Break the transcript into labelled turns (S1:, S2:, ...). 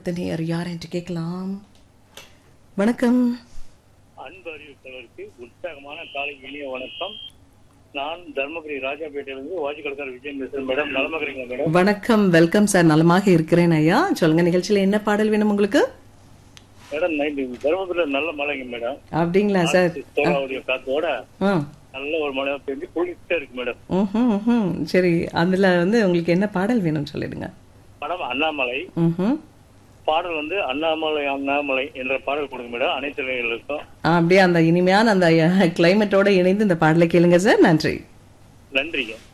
S1: அடுத்த நேர் யார் என்று கேட்கலாம் வணக்கம்
S2: அன்பு அறிவிப்பாளருக்கு உற்சாகமான காலை இனிய வணக்கம் நான் தர்மபுரி ராஜாபேட்டையிலிருந்து வாஜிகடக்கார விஜயம் பேசுறேன் மேடம் நலமா இருக்கிறீங்களா மேடம்
S1: வணக்கம் வெல்கம் சார் நலமாக இருக்கிறேன் ஐயா சொல்லுங்க நிகழ்ச்சியில என்ன பாடல் வேணும் உங்களுக்கு
S2: மேடம் நைட்டு தர்மபுரியில நல்ல மழைங்க மேடம்
S1: அப்படிங்களா சார்
S2: சோழாவுடைய காத்தோட
S1: ஆ
S2: நல்ல ஒரு மழை பெஞ்சு குளிச்சுட்டே இருக்கு மேடம்
S1: ம்ஹும், ம்ஹும். சரி அதுல வந்து உங்களுக்கு என்ன பாடல் வேணும்னு சொல்லிடுங்க
S2: படம் அண்ணாமலை
S1: ம்ஹும்.
S2: பாடல் வந்து அண்ணாமலை அண்ணாமலை என்ற பாடல் கொடுங்க மேடம் அனைத்து நிலைகளுக்கும்
S1: அப்படியே அந்த இனிமையான அந்த கிளைமேட்டோட இணைந்து இந்த பாடலை கேளுங்க சார் நன்றி
S2: நன்றிங்க